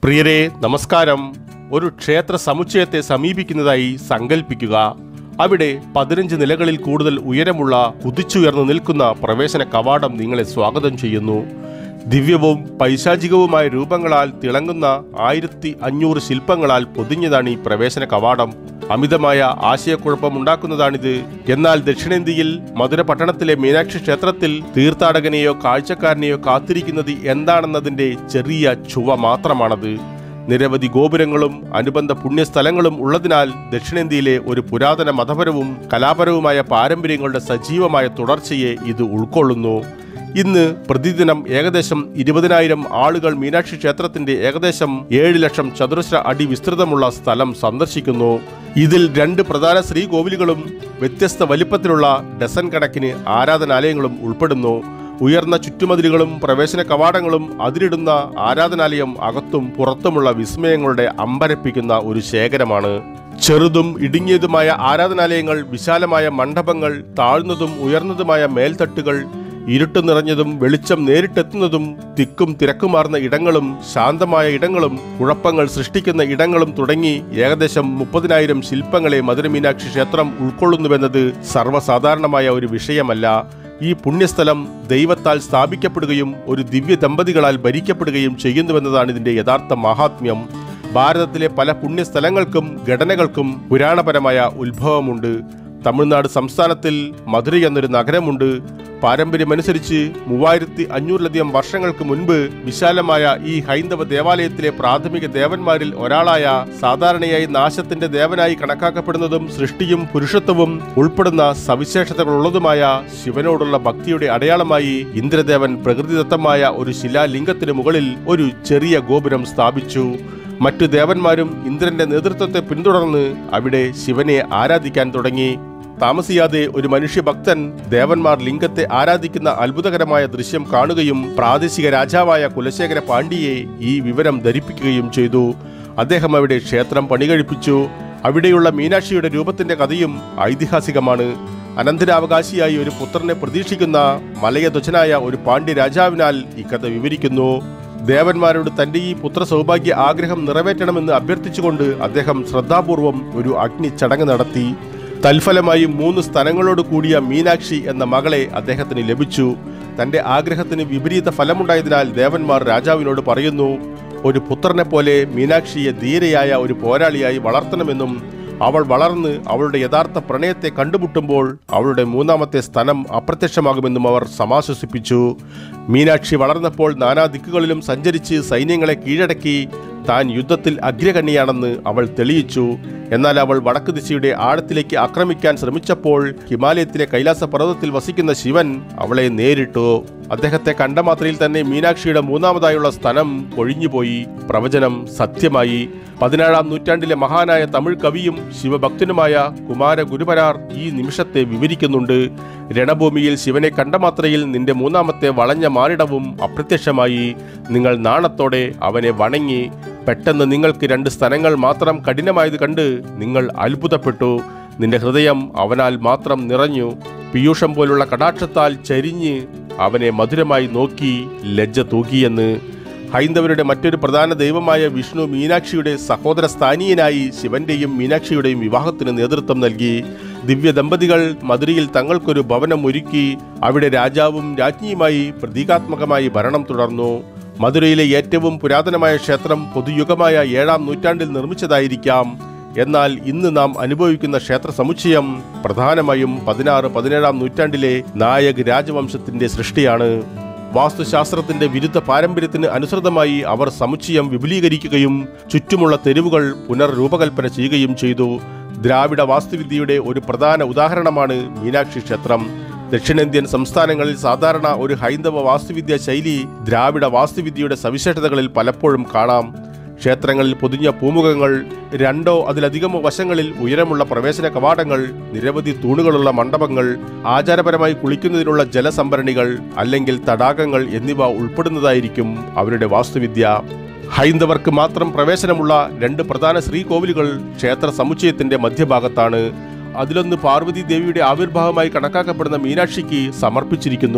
പ്രിയരെ നമസ്കാരം ഒരു ക്ഷേത്ര സമുച്ചയത്തെ സമീപിക്കുന്നതായി സങ്കല്പിക്കുക അവിടെ പതിനഞ്ച് നിലകളിൽ കൂടുതൽ ഉയരമുള്ള കുതിച്ചുയർന്നു നിൽക്കുന്ന പ്രവേശന കവാടം നിങ്ങളെ സ്വാഗതം ചെയ്യുന്നു ദിവ്യവും പൈശാചികവുമായ രൂപങ്ങളാൽ തിളങ്ങുന്ന ആയിരത്തി അഞ്ഞൂറ് ശില്പങ്ങളാൽ പൊതിഞ്ഞതാണ് ഈ പ്രവേശന കവാടം അമിതമായ ആശയക്കുഴപ്പമുണ്ടാക്കുന്നതാണിത് എന്നാൽ ദക്ഷിണേന്ത്യയിൽ മധുര പട്ടണത്തിലെ മീനാക്ഷി ക്ഷേത്രത്തിൽ തീർത്ഥാടകനെയോ കാഴ്ചക്കാരനെയോ കാത്തിരിക്കുന്നത് എന്താണെന്നതിന്റെ ചെറിയ ചുവ മാത്രമാണത് നിരവധി ഗോപുരങ്ങളും അനുബന്ധ പുണ്യസ്ഥലങ്ങളും ഉള്ളതിനാൽ ദക്ഷിണേന്ത്യയിലെ ഒരു പുരാതന മതപരവും കലാപരവുമായ പാരമ്പര്യങ്ങളുടെ സജീവമായ തുടർച്ചയെ ഇത് ഉൾക്കൊള്ളുന്നു ഇന്ന് പ്രതിദിനം ഏകദേശം ഇരുപതിനായിരം ആളുകൾ മീനാക്ഷി ക്ഷേത്രത്തിന്റെ ഏകദേശം ഏഴ് ലക്ഷം ചതുരശ്ര അടി വിസ്തൃതമുള്ള സ്ഥലം സന്ദർശിക്കുന്നു ഇതിൽ രണ്ട് പ്രധാന ശ്രീകോവിലുകളും വ്യത്യസ്ത വലിപ്പത്തിലുള്ള ഡസൻ കണക്കിന് ആരാധനാലയങ്ങളും ഉൾപ്പെടുന്നു ഉയർന്ന ചുറ്റുമതിലുകളും പ്രവേശന കവാടങ്ങളും അതിരിടുന്ന ആരാധനാലയം അകത്തും പുറത്തുമുള്ള വിസ്മയങ്ങളുടെ അമ്പരപ്പിക്കുന്ന ഒരു ശേഖരമാണ് ചെറുതും ഇടുങ്ങിയതുമായ ആരാധനാലയങ്ങൾ വിശാലമായ മണ്ഡപങ്ങൾ താഴ്ന്നതും ഉയർന്നതുമായ മേൽത്തട്ടുകൾ ഇരുട്ട് നിറഞ്ഞതും വെളിച്ചം നേരിട്ടെത്തുന്നതും തിക്കും തിരക്കുമാർന്ന ഇടങ്ങളും ശാന്തമായ ഇടങ്ങളും കുഴപ്പങ്ങൾ സൃഷ്ടിക്കുന്ന ഇടങ്ങളും തുടങ്ങി ഏകദേശം മുപ്പതിനായിരം ശില്പങ്ങളെ മധുരമീനാക്ഷി ക്ഷേത്രം ഉൾക്കൊള്ളുന്നുവെന്നത് സർവ്വസാധാരണമായ ഒരു വിഷയമല്ല ഈ പുണ്യസ്ഥലം ദൈവത്താൽ സ്ഥാപിക്കപ്പെടുകയും ഒരു ദിവ്യ ദമ്പതികളാൽ ഭരിക്കപ്പെടുകയും ചെയ്യുന്നുവെന്നതാണ് ഇതിന്റെ യഥാർത്ഥ മഹാത്മ്യം ഭാരതത്തിലെ പല പുണ്യസ്ഥലങ്ങൾക്കും ഘടനകൾക്കും പുരാണപരമായ ഉത്ഭവമുണ്ട് തമിഴ്നാട് സംസ്ഥാനത്തിൽ മധുര എന്നൊരു നഗരമുണ്ട് പാരമ്പര്യമനുസരിച്ച് മൂവായിരത്തി അഞ്ഞൂറിലധികം വർഷങ്ങൾക്ക് മുൻപ് വിശാലമായ ഈ ഹൈന്ദവ ദേവാലയത്തിലെ പ്രാഥമിക ദേവന്മാരിൽ ഒരാളായ സാധാരണയായി നാശത്തിന്റെ ദേവനായി കണക്കാക്കപ്പെടുന്നതും സൃഷ്ടിയും പുരുഷത്വവും ഉൾപ്പെടുന്ന സവിശേഷതകളുള്ളതുമായ ശിവനോടുള്ള ഭക്തിയുടെ അടയാളമായി ഇന്ദ്രദേവൻ പ്രകൃതിദത്തമായ ഒരു ശിലാലിംഗത്തിന് മുകളിൽ ഒരു ചെറിയ ഗോപുരം സ്ഥാപിച്ചു മറ്റു ദേവന്മാരും ഇന്ദ്രന്റെ നേതൃത്വത്തെ പിന്തുടർന്ന് അവിടെ ശിവനെ ആരാധിക്കാൻ തുടങ്ങി താമസിയാതെ ഒരു മനുഷ്യഭക്തൻ ദേവന്മാർ ലിംഗത്തെ ആരാധിക്കുന്ന അത്ഭുതകരമായ ദൃശ്യം കാണുകയും പ്രാദേശിക രാജാവായ കുലശേഖര പാണ്ഡ്യയെ ഈ വിവരം ധരിപ്പിക്കുകയും ചെയ്തു അദ്ദേഹം അവിടെ ക്ഷേത്രം പണികഴിപ്പിച്ചു അവിടെയുള്ള മീനാക്ഷിയുടെ രൂപത്തിന്റെ കഥയും ഐതിഹാസികമാണ് അനന്തരാവകാശിയായി ഒരു പുത്രനെ പ്രതീക്ഷിക്കുന്ന മലയധ്വജനായ ഒരു പാണ്ഡ്യ രാജാവിനാൽ ഈ കഥ വിവരിക്കുന്നു ദേവന്മാരോട് തന്റെ ഈ പുത്ര സൗഭാഗ്യ ആഗ്രഹം നിറവേറ്റണമെന്ന് അഭ്യർത്ഥിച്ചുകൊണ്ട് അദ്ദേഹം ശ്രദ്ധാപൂർവം ഒരു അഗ്നി ചടങ്ങ് നടത്തി തൽഫലമായി മൂന്ന് സ്ഥലങ്ങളോട് കൂടിയ മീനാക്ഷി എന്ന മകളെ അദ്ദേഹത്തിന് ലഭിച്ചു തന്റെ ആഗ്രഹത്തിന് വിപരീത ഫലമുണ്ടായതിനാൽ ദേവന്മാർ രാജാവിനോട് പറയുന്നു ഒരു പുത്രനെ പോലെ മീനാക്ഷിയെ ധീരയായ ഒരു പോരാളിയായി വളർത്തണമെന്നും അവൾ വളർന്ന് അവളുടെ യഥാർത്ഥ പ്രണയത്തെ കണ്ടുമുട്ടുമ്പോൾ അവളുടെ മൂന്നാമത്തെ സ്ഥലം അപ്രത്യക്ഷമാകുമെന്നും അവർ സമാശ്വസിപ്പിച്ചു മീനാക്ഷി വളർന്നപ്പോൾ നാനാ ദിക്കുകളിലും സഞ്ചരിച്ച് സൈന്യങ്ങളെ കീഴടക്കി താൻ യുദ്ധത്തിൽ അഗ്രഗണ്യാണെന്ന് അവൾ തെളിയിച്ചു എന്നാൽ അവൾ വടക്ക് ദിശയുടെ ആഴത്തിലേക്ക് ആക്രമിക്കാൻ ശ്രമിച്ചപ്പോൾ ഹിമാലയത്തിലെ കൈലാസ പർവ്വതത്തിൽ വസിക്കുന്ന ശിവൻ അവളെ നേരിട്ടു അദ്ദേഹത്തെ കണ്ട മാത്രയിൽ തന്നെ മീനാക്ഷിയുടെ മൂന്നാമതായുള്ള സ്ഥലം കൊഴിഞ്ഞുപോയി പ്രവചനം സത്യമായി പതിനേഴാം നൂറ്റാണ്ടിലെ മഹാനായ തമിഴ് കവിയും ശിവഭക്തനുമായ കുമാര ഗുരുപരാർ ഈ നിമിഷത്തെ വിവരിക്കുന്നുണ്ട് രണഭൂമിയിൽ ശിവനെ കണ്ട മാത്രയിൽ നിന്റെ മൂന്നാമത്തെ വളഞ്ഞ മാനിടവും അപ്രത്യക്ഷമായി നിങ്ങൾ നാണത്തോടെ അവനെ വണങ്ങി പെട്ടെന്ന് നിങ്ങൾക്ക് രണ്ട് സ്ഥലങ്ങൾ മാത്രം കഠിനമായത് കണ്ട് നിങ്ങൾ അത്ഭുതപ്പെട്ടു നിന്റെ ഹൃദയം അവനാൽ മാത്രം നിറഞ്ഞു പീയൂഷം പോലുള്ള കടാക്ഷത്താൽ ചരിഞ്ഞ് അവനെ മധുരമായി നോക്കി ലജ്ജ തൂക്കിയെന്ന് ഹൈന്ദവരുടെ മറ്റൊരു പ്രധാന ദൈവമായ വിഷ്ണു മീനാക്ഷിയുടെ സഹോദര സ്ഥാനീയനായി ശിവന്റെയും മീനാക്ഷിയുടെയും വിവാഹത്തിന് നേതൃത്വം നൽകി ദിവ്യ ദമ്പതികൾ മധുരയിൽ തങ്ങൾക്കൊരു ഭവനം ഒരുക്കി അവിടെ രാജാവും രാജ്ഞിയുമായി പ്രതീകാത്മകമായി ഭരണം തുടർന്നു മധുരയിലെ ഏറ്റവും പുരാതനമായ ക്ഷേത്രം പൊതുയുഗമായ ഏഴാം നൂറ്റാണ്ടിൽ നിർമ്മിച്ചതായിരിക്കാം എന്നാൽ ഇന്ന് നാം അനുഭവിക്കുന്ന ക്ഷേത്ര സമുച്ചയം പ്രധാനമായും പതിനാറ് പതിനേഴാം നൂറ്റാണ്ടിലെ നായക് രാജവംശത്തിന്റെ സൃഷ്ടിയാണ് വാസ്തുശാസ്ത്രത്തിന്റെ വിരുദ്ധ പാരമ്പര്യത്തിന് അനുസൃതമായി അവർ സമുച്ചയം വിപുലീകരിക്കുകയും ചുറ്റുമുള്ള തെരുവുകൾ പുനർരൂപകൽപ്പന ചെയ്യുകയും ചെയ്തു ദ്രാവിഡ വാസ്തുവിദ്യയുടെ ഒരു പ്രധാന ഉദാഹരണമാണ് മീനാക്ഷി ക്ഷേത്രം ദക്ഷിണേന്ത്യൻ സംസ്ഥാനങ്ങളിൽ സാധാരണ ഒരു ഹൈന്ദവ വാസ്തുവിദ്യ ശൈലി ദ്രാവിഡ വാസ്തുവിദ്യയുടെ സവിശേഷതകളിൽ പലപ്പോഴും കാണാം ക്ഷേത്രങ്ങളിൽ പൊതിഞ്ഞ പൂമുഖങ്ങൾ രണ്ടോ അതിലധികമോ വശങ്ങളിൽ ഉയരമുള്ള പ്രവേശന കവാടങ്ങൾ നിരവധി തൂണുകളുള്ള മണ്ഡപങ്ങൾ ആചാരപരമായി കുളിക്കുന്നതിനുള്ള ജലസംഭരണികൾ അല്ലെങ്കിൽ തടാകങ്ങൾ എന്നിവ ഉൾപ്പെടുന്നതായിരിക്കും അവരുടെ വാസ്തുവിദ്യ ഹൈന്ദവർക്ക് മാത്രം പ്രവേശനമുള്ള രണ്ട് പ്രധാന ശ്രീകോവിലുകൾ ക്ഷേത്ര സമുച്ചയത്തിന്റെ മധ്യഭാഗത്താണ് അതിലൊന്ന് പാർവതി ദേവിയുടെ ആവിർഭാവമായി കണക്കാക്കപ്പെടുന്ന മീനാക്ഷിക്ക് സമർപ്പിച്ചിരിക്കുന്നു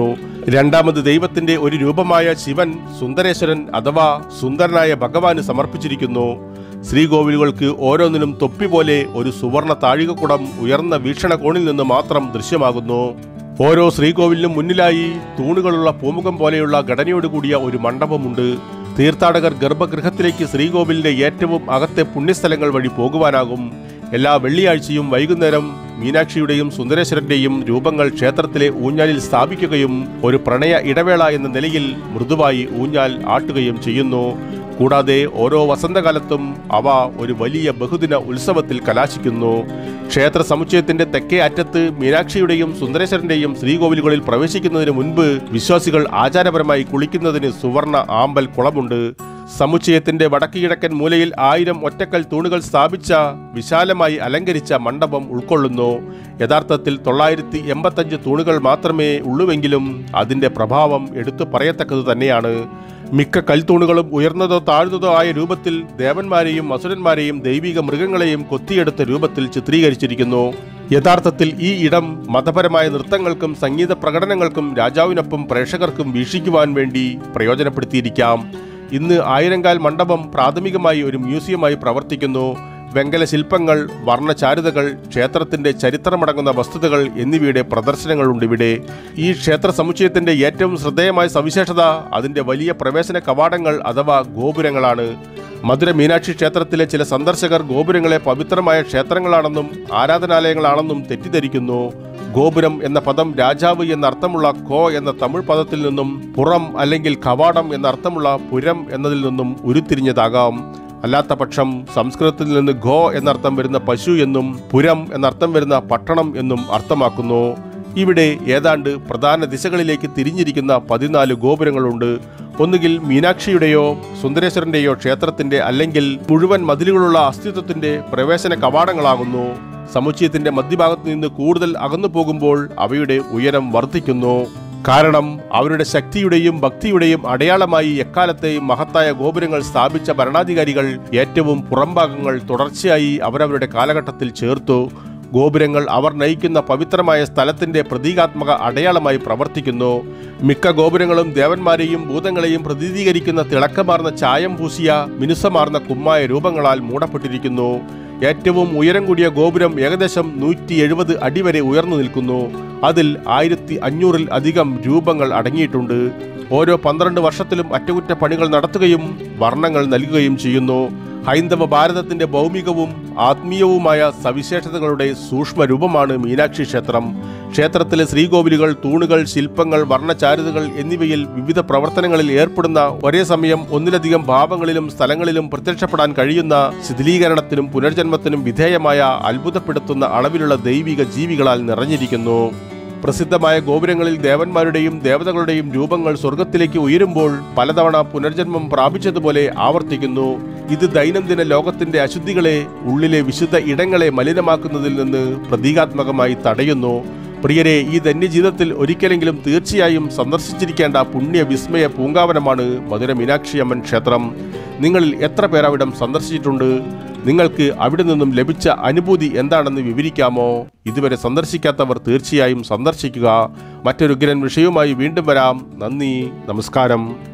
രണ്ടാമത് ദൈവത്തിന്റെ ഒരു രൂപമായ ശിവൻ സുന്ദരേശ്വരൻ അഥവാ സുന്ദരനായ ഭഗവാന് സമർപ്പിച്ചിരിക്കുന്നു ശ്രീകോവിലുകൾക്ക് ഓരോന്നിനും തൊപ്പി പോലെ ഒരു സുവർണ താഴികക്കുടം ഉയർന്ന വീക്ഷണകോണിൽ നിന്ന് മാത്രം ദൃശ്യമാകുന്നു ഓരോ ശ്രീകോവിലിനും മുന്നിലായി തൂണുകളുള്ള പൂമുഖം പോലെയുള്ള ഘടനയോടുകൂടിയ ഒരു മണ്ഡപമുണ്ട് തീർത്ഥാടകർ ഗർഭഗൃഹത്തിലേക്ക് ശ്രീകോവിലിന്റെ ഏറ്റവും അകത്തെ പുണ്യസ്ഥലങ്ങൾ വഴി പോകുവാനാകും എല്ലാ വെള്ളിയാഴ്ചയും വൈകുന്നേരം മീനാക്ഷിയുടെയും സുന്ദരേശ്വരന്റെയും രൂപങ്ങൾ ക്ഷേത്രത്തിലെ ഊഞ്ഞാലിൽ സ്ഥാപിക്കുകയും ഒരു പ്രണയ ഇടവേള എന്ന നിലയിൽ മൃദുവായി ഊഞ്ഞാൽ ആട്ടുകയും ചെയ്യുന്നു കൂടാതെ ഓരോ വസന്തകാലത്തും അവ ഒരു വലിയ ബഹുദിന ഉത്സവത്തിൽ കലാശിക്കുന്നു ക്ഷേത്ര സമുച്ചയത്തിന്റെ തെക്കേ അറ്റത്ത് മീനാക്ഷിയുടെയും സുന്ദരേശ്വരന്റെയും ശ്രീകോവിലുകളിൽ പ്രവേശിക്കുന്നതിന് മുൻപ് വിശ്വാസികൾ ആചാരപരമായി കുളിക്കുന്നതിന് സുവർണ ആമ്പൽ കുളമുണ്ട് സമുച്ചയത്തിന്റെ വടക്ക് കിഴക്കൻ മൂലയിൽ ആയിരം ഒറ്റക്കൽ തൂണുകൾ സ്ഥാപിച്ച വിശാലമായി അലങ്കരിച്ച മണ്ഡപം ഉൾക്കൊള്ളുന്നു യഥാർത്ഥത്തിൽ തൊള്ളായിരത്തി എൺപത്തഞ്ച് തൂണുകൾ മാത്രമേ ഉള്ളുവെങ്കിലും അതിന്റെ പ്രഭാവം എടുത്തു പറയത്തക്കത് തന്നെയാണ് മിക്ക കൽത്തൂണുകളും ഉയർന്നതോ താഴ്ന്നതോ ആയ രൂപത്തിൽ ദേവന്മാരെയും അസുരന്മാരെയും ദൈവിക മൃഗങ്ങളെയും കൊത്തിയെടുത്ത രൂപത്തിൽ ചിത്രീകരിച്ചിരിക്കുന്നു യഥാർത്ഥത്തിൽ ഈ ഇടം മതപരമായ നൃത്തങ്ങൾക്കും സംഗീത പ്രകടനങ്ങൾക്കും രാജാവിനൊപ്പം പ്രേക്ഷകർക്കും വീക്ഷിക്കുവാൻ വേണ്ടി പ്രയോജനപ്പെടുത്തിയിരിക്കാം ഇന്ന് ആയിരങ്കാൽ മണ്ഡപം പ്രാഥമികമായി ഒരു മ്യൂസിയമായി പ്രവർത്തിക്കുന്നു വെങ്കല ശില്പങ്ങൾ വർണ്ണചാരുതകൾ ക്ഷേത്രത്തിന്റെ ചരിത്രമടങ്ങുന്ന വസ്തുതകൾ എന്നിവയുടെ പ്രദർശനങ്ങളുണ്ട് ഇവിടെ ഈ ക്ഷേത്ര സമുച്ചയത്തിന്റെ ഏറ്റവും ശ്രദ്ധേയമായ സവിശേഷത അതിന്റെ വലിയ പ്രവേശന കവാടങ്ങൾ അഥവാ ഗോപുരങ്ങളാണ് മധുര മീനാക്ഷി ക്ഷേത്രത്തിലെ ചില സന്ദർശകർ ഗോപുരങ്ങളെ പവിത്രമായ ക്ഷേത്രങ്ങളാണെന്നും ആരാധനാലയങ്ങളാണെന്നും തെറ്റിദ്ധരിക്കുന്നു ഗോപുരം എന്ന പദം രാജാവ് എന്ന അർത്ഥമുള്ള കോ എന്ന തമിഴ് പദത്തിൽ നിന്നും പുറം അല്ലെങ്കിൽ കവാടം എന്ന അർത്ഥമുള്ള പുരം എന്നതിൽ നിന്നും ഉരുത്തിരിഞ്ഞതാകാം അല്ലാത്ത പക്ഷം സംസ്കൃതത്തിൽ നിന്ന് ഗോ എന്നർത്ഥം വരുന്ന പശു എന്നും പുരം എന്നർത്ഥം വരുന്ന പട്ടണം എന്നും അർത്ഥമാക്കുന്നു ഇവിടെ ഏതാണ്ട് പ്രധാന ദിശകളിലേക്ക് തിരിഞ്ഞിരിക്കുന്ന പതിനാല് ഗോപുരങ്ങളുണ്ട് ഒന്നുകിൽ മീനാക്ഷിയുടെയോ സുന്ദരേശ്വരന്റെയോ ക്ഷേത്രത്തിന്റെ അല്ലെങ്കിൽ മുഴുവൻ മതിലുകളുള്ള അസ്തിത്വത്തിന്റെ പ്രവേശന കവാടങ്ങളാകുന്നു സമുച്ചയത്തിന്റെ മധ്യഭാഗത്ത് നിന്ന് കൂടുതൽ അകന്നു പോകുമ്പോൾ അവയുടെ ഉയരം വർദ്ധിക്കുന്നു കാരണം അവരുടെ ശക്തിയുടെയും ഭക്തിയുടെയും അടയാളമായി എക്കാലത്തെയും മഹത്തായ ഗോപുരങ്ങൾ സ്ഥാപിച്ച ഭരണാധികാരികൾ ഏറ്റവും പുറംഭാഗങ്ങൾ തുടർച്ചയായി അവരവരുടെ കാലഘട്ടത്തിൽ ചേർത്തു ഗോപുരങ്ങൾ അവർ നയിക്കുന്ന പവിത്രമായ സ്ഥലത്തിന്റെ പ്രതീകാത്മക അടയാളമായി പ്രവർത്തിക്കുന്നു മിക്ക ഗോപുരങ്ങളും ദേവന്മാരെയും ഭൂതങ്ങളെയും പ്രതിനിധീകരിക്കുന്ന തിളക്കമാർന്ന ചായം പൂശിയ മിനുസമാർന്ന കുമ്മായ രൂപങ്ങളാൽ മൂടപ്പെട്ടിരിക്കുന്നു ഏറ്റവും ഉയരം കൂടിയ ഗോപുരം ഏകദേശം നൂറ്റി എഴുപത് അടി വരെ ഉയർന്നു നിൽക്കുന്നു അതിൽ ആയിരത്തി അഞ്ഞൂറിൽ അധികം രൂപങ്ങൾ അടങ്ങിയിട്ടുണ്ട് ഓരോ പന്ത്രണ്ട് വർഷത്തിലും അറ്റകുറ്റപ്പണികൾ നടത്തുകയും വർണ്ണങ്ങൾ നൽകുകയും ചെയ്യുന്നു ഹൈന്ദവ ഭാരതത്തിന്റെ ഭൗമികവും ആത്മീയവുമായ സവിശേഷതകളുടെ സൂക്ഷ്മ രൂപമാണ് മീനാക്ഷി ക്ഷേത്രം ക്ഷേത്രത്തിലെ ശ്രീകോവിലുകൾ തൂണുകൾ ശില്പങ്ങൾ വർണ്ണചാരുതകൾ എന്നിവയിൽ വിവിധ പ്രവർത്തനങ്ങളിൽ ഏർപ്പെടുന്ന ഒരേ സമയം ഒന്നിലധികം ഭാവങ്ങളിലും സ്ഥലങ്ങളിലും പ്രത്യക്ഷപ്പെടാൻ കഴിയുന്ന ശിഥിലീകരണത്തിനും പുനർജന്മത്തിനും വിധേയമായ അത്ഭുതപ്പെടുത്തുന്ന അളവിലുള്ള ദൈവിക ജീവികളാൽ നിറഞ്ഞിരിക്കുന്നു പ്രസിദ്ധമായ ഗോപുരങ്ങളിൽ ദേവന്മാരുടെയും ദേവതകളുടെയും രൂപങ്ങൾ സ്വർഗത്തിലേക്ക് ഉയരുമ്പോൾ പലതവണ പുനർജന്മം പ്രാപിച്ചതുപോലെ ആവർത്തിക്കുന്നു ഇത് ദൈനംദിന ലോകത്തിന്റെ അശുദ്ധികളെ ഉള്ളിലെ വിശുദ്ധ ഇടങ്ങളെ മലിനമാക്കുന്നതിൽ നിന്ന് പ്രതീകാത്മകമായി തടയുന്നു പ്രിയരെ ഈ ധന്യജീവിതത്തിൽ ഒരിക്കലെങ്കിലും തീർച്ചയായും സന്ദർശിച്ചിരിക്കേണ്ട പുണ്യ വിസ്മയ പൂങ്കാവനമാണ് മധുര മീനാക്ഷി അമ്മൻ ക്ഷേത്രം നിങ്ങളിൽ എത്ര പേർ അവിടം സന്ദർശിച്ചിട്ടുണ്ട് നിങ്ങൾക്ക് അവിടെ നിന്നും ലഭിച്ച അനുഭൂതി എന്താണെന്ന് വിവരിക്കാമോ ഇതുവരെ സന്ദർശിക്കാത്തവർ തീർച്ചയായും സന്ദർശിക്കുക മറ്റൊരു ഉഗ്രൻ വിഷയവുമായി വീണ്ടും വരാം നന്ദി നമസ്കാരം